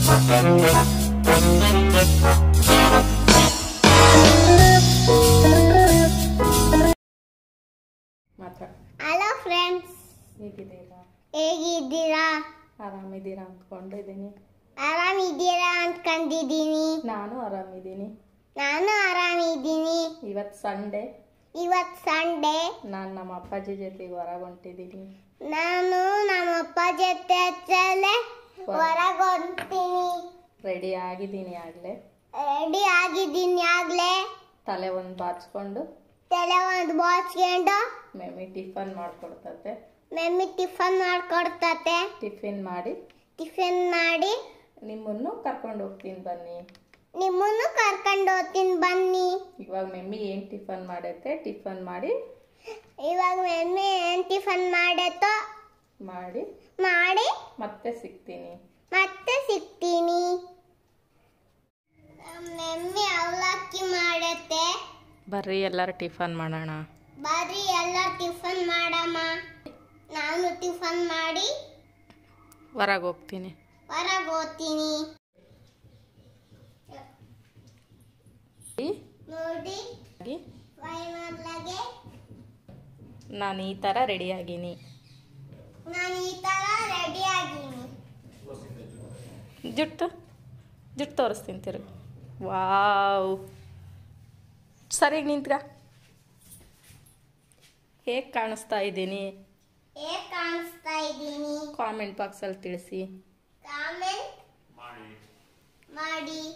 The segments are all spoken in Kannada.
ಮಾತ್ರ ಹಲೋ ಫ್ರೆಂಡ್ಸ್ ಹೇಗಿದ್ದೀರಾ ಹೇಗಿದ್ದೀರಾ ಆರಾಮಿದ್ದೀರಾ ಅಂದ್ಕೊಂಡಿದ್ದೀನಿ ಆರಾಮಿದ್ದೀರಾ ಅನ್ಕೊಂಡಿದ್ದೀನಿ ನಾನು ಆರಾಮಿದ್ದೀನಿ ನಾನು ಆರಾಮಿದ್ದೀನಿ ಇವತ್ತು ಸಂಡೇ ಇವತ್ತು ಸಂಡೇ ನಾನು ನಮ್ಮ ಅಪ್ಪಾಜಿ ಜೊತೆಗೆ ಹೊರಗೆ ಹೊಂಟಿದ್ದೀನಿ ನಾನು ನಮ್ಮ ಅಪ್ಪ ಜೊತೆ ಹಚ್ಚಲೆ ಹೊರಗೆ ಹೊಂತೀನಿ ರೆಡಿ ಆಗಿದ್ದೀನಿ ಆಗಲೇ ರೆಡಿ ಆಗಿದ್ದೀನಿ ಆಗ್ಲೇ ತಲೆ ಒಂದು ಬಾಚ್ಕೊಂಡು ತಲೆ ಒಂದು ಬಾಚ್ಕೊಂಡು ಮೆಮ್ಮಿ ಟಿಫನ್ ಮಾಡಿಕೊಡ್ತತೆ ಮಮ್ಮಿ ಟಿಫನ್ ಮಾಡ್ಕೊಡ್ತತೆ ಟಿಫಿನ್ ಮಾಡಿ ಟಿಫಿನ್ ಮಾಡಿ ನಿಮ್ಮನ್ನು ಕರ್ಕೊಂಡು ಹೋಗ್ತೀನಿ ಬನ್ನಿ ನಿಮ್ಮನ್ನು ಕರ್ಕೊಂಡು ಹೋಗ್ತೀನಿ ಬನ್ನಿ ಇವಾಗ ಮೆಮ್ಮಿ ಏನು ಟಿಫನ್ ಮಾಡೈತೆ ಟಿಫನ್ ಮಾಡಿ ಇವಾಗ ಮಮ್ಮಿ ಏನ್ ಟಿಫನ್ ಮಾಡತ್ತೋ ಮಾಡಿ ಮಾಡಿ ಮತ್ತೆ ಸಿಗ್ತೀನಿ ಮತ್ತೆ ಸಿಗ್ತೀನಿ ಮಮ್ಮಿ ಅವಲಕ್ಕಿ ಮಾಡತ್ತೆ ಬರ್ರಿ ಎಲ್ಲರೂ ಟಿಫನ್ ಮಾಡೋಣ ಬರ್ರಿ ಎಲ್ಲ ಟಿಫನ್ ಮಾಡಮ್ಮ ನಾನು ಟಿಫನ್ ಮಾಡಿ ಹೊರಗೆ ಹೋಗ್ತೀನಿ ಹೊರಗೆ ಹೋಗ್ತೀನಿ ನೋಡಿ ಫೈನಲ್ಲಾಗೆ ನಾನು ಈ ಥರ ರೆಡಿ ಆಗೀನಿ ನಾನು ಈ ತರ ರೆಡಿ ಆಗೀನಿ ಜುಟ್ಟು ಜುಟ್ಟು ತೋರಿಸ್ತೀನಿ ತಿರುಗಿ ವಾವ್ ಸರಿಗೆ ನಿಂತ್ಗ ಹೇಗೆ ಕಾಣಿಸ್ತಾ ಇದ್ದೀನಿ ಹೇಗ್ ಕಾಣಿಸ್ತಾ ಇದ್ದೀನಿ ಕಾಮೆಂಟ್ ಬಾಕ್ಸಲ್ಲಿ ತಿಳಿಸಿ ಕಾಮೆಂಟ್ ಮಾಡಿ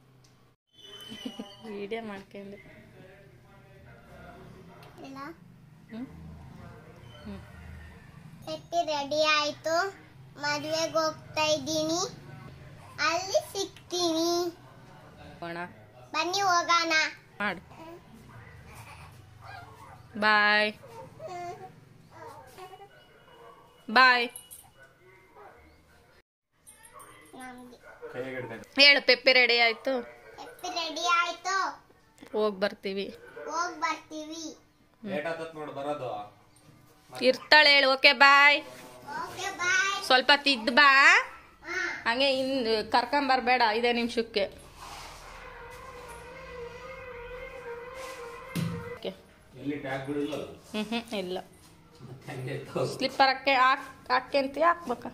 ವಿಡಿಯೋ ಮಾಡ್ಕೊಂಡು ಇಲ್ಲ ಹ್ಞೂ ಕೆಟ್ಟಿ ರೆಡಿ ಆಯ್ತು ಮದ್ವೆಗೆ ಹೋಗ್ತಾ ಇದ್ದೀನಿ ಅಲ್ಲಿ ಸಿಗ್ತೀನಿ ಹೋಗೋಣ ಬನ್ನಿ ಹೋಗೋಣ ಮಾಡು ಬಾಯ್ ಬಾಯ್ ನಮ್ಗೆ ಹೇಳು ಪೆಪ್ಪೆ ರೆಡಿ ಆಯಿತು ಎಪ್ಪಿ ರೆಡಿ ಆಯ್ತು ಹೋಗಿ ಬರ್ತೀವಿ ಹೋಗ್ ಬರ್ತೀವಿ ಲೇಟ್ ಆತತ್ ನೋಡು ಬರೋದು ಇರ್ತಾಳೆ ಹೇಳು ಓಕೆ ಬಾಯ್ ಓಕೆ ಬಾಯ್ ಸ್ವಲ್ಪ ತಿದ್ದು ಬಾ ಹಾ ಹಂಗೆ ಇನ್ ಕರ್ಕೊಂಬರ್ಬೇಡ ಐದೇ ನಿಮಿಷಕ್ಕೆ ಓಕೆ ಎಲ್ಲಿ ಟ್ಯಾಗ್ ಬಿಡಿಲ್ಲ ಹ್ಞೂ ಹ್ಞೂ ಇಲ್ಲ ಹಂಗೆ ಸ್ಲಿಪ್ಪರ್ ಹಾಕೆ ಹಾಕ್ ಹಾಕ್ಯಂತೀಯ ಹಾಕ್ಬೇಕ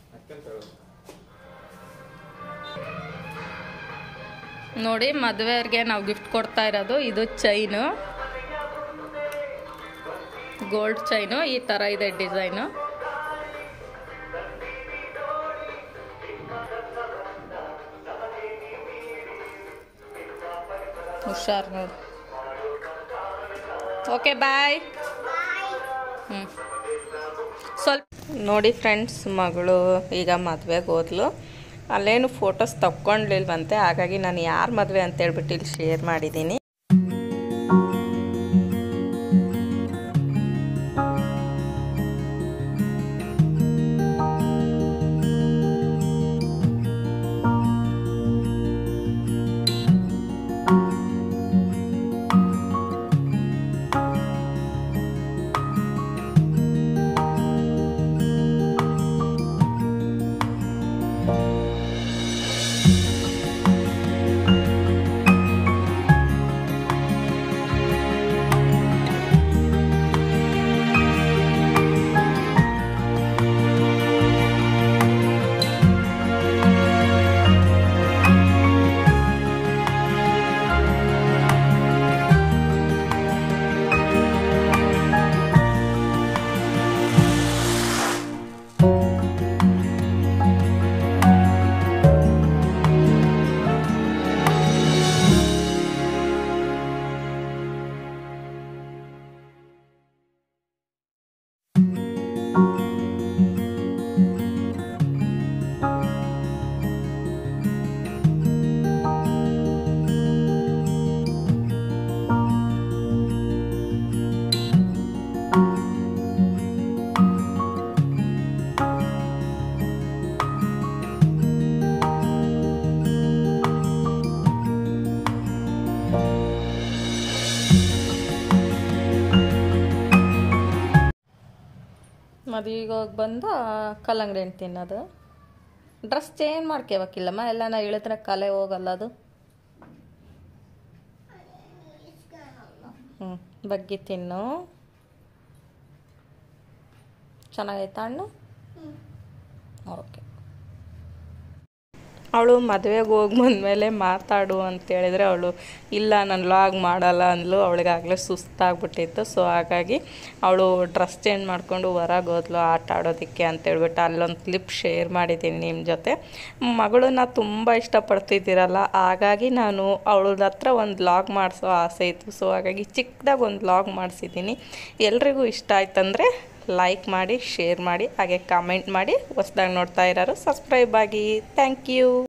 ನೋಡಿ ಮದುವೆಯವ್ರಿಗೆ ನಾವು ಗಿಫ್ಟ್ ಕೊಡ್ತಾ ಇರೋದು ಇದು ಚೈನು ಗೋಲ್ಡ್ ಚೈನು ಈ ಥರ ಇದೆ ಡಿಸೈನು ಹುಷಾರ್ ನೋಡಿ ಓಕೆ ಬಾಯ್ ಹ್ಞೂ ಸ್ವಲ್ಪ ನೋಡಿ ಫ್ರೆಂಡ್ಸ್ ಮಗಳು ಈಗ ಮದುವೆಗೆ ಹೋದ್ಲು ಅಲ್ಲೇನು ಫೋಟೋಸ್ ತಕ್ಕೊಂಡ್ಲಿಲ್ವಂತೆ ಹಾಗಾಗಿ ನಾನು ಯಾರ ಮದುವೆ ಅಂತ ಹೇಳ್ಬಿಟ್ಟು ಇಲ್ಲಿ ಶೇರ್ ಮಾಡಿದ್ದೀನಿ ಮದುವೆಗೆ ಹೋಗಿ ಬಂದು ಕಲ್ಲಂಗಡಿ ಹಣ್ಣು ತಿನ್ನೋದು ಡ್ರೆಸ್ ಚೇಂಜ್ ಮಾಡ್ಕೋಬೇಕಿಲ್ಲಮ್ಮ ಎಲ್ಲ ನಾ ಇಳಿದ್ರೆ ಕಲೆ ಹೋಗಲ್ಲ ಅದು ಹ್ಞೂ ಬಗ್ಗಿ ತಿನ್ನು ಚೆನ್ನಾಗೈತಾ ಹಣ್ಣು ಓಕೆ ಅವಳು ಮದುವೆಗೆ ಹೋಗಿ ಬಂದಮೇಲೆ ಮಾತಾಡು ಅಂತ ಹೇಳಿದ್ರೆ ಅವಳು ಇಲ್ಲ ನಾನು ಲಾಗ್ ಮಾಡಲ್ಲ ಅಂದ್ಲು ಅವಳಿಗಾಗಲೇ ಸುಸ್ತಾಗ್ಬಿಟ್ಟಿತ್ತು ಸೊ ಹಾಗಾಗಿ ಅವಳು ಡ್ರೆಸ್ ಚೇಂಜ್ ಮಾಡಿಕೊಂಡು ಹೊರಗೆ ಹೋದ್ಲು ಆಟ ಆಡೋದಕ್ಕೆ ಅಂತೇಳ್ಬಿಟ್ಟು ಅಲ್ಲೊಂದು ಕ್ಲಿಪ್ ಶೇರ್ ಮಾಡಿದ್ದೀನಿ ನಿಮ್ಮ ಜೊತೆ ಮಗಳನ್ನ ತುಂಬ ಇಷ್ಟಪಡ್ತಿದ್ದೀರಲ್ಲ ಹಾಗಾಗಿ ನಾನು ಅವಳದ ಹತ್ರ ಒಂದು ಲಾಗ್ ಮಾಡಿಸೋ ಆಸೆ ಇತ್ತು ಸೊ ಹಾಗಾಗಿ ಚಿಕ್ಕದಾಗಿ ಒಂದು ಲಾಗ್ ಮಾಡಿಸಿದ್ದೀನಿ ಎಲ್ರಿಗೂ ಇಷ್ಟ ಆಯ್ತಂದರೆ ಲೈಕ್ ಮಾಡಿ ಶೇರ್ ಮಾಡಿ ಹಾಗೆ ಕಾಮೆಂಟ್ ಮಾಡಿ ಹೊಸ್ದಾಗಿ ನೋಡ್ತಾ ಇರೋರು ಸಬ್ಸ್ಕ್ರೈಬ್ ಆಗಿ ಥ್ಯಾಂಕ್ ಯು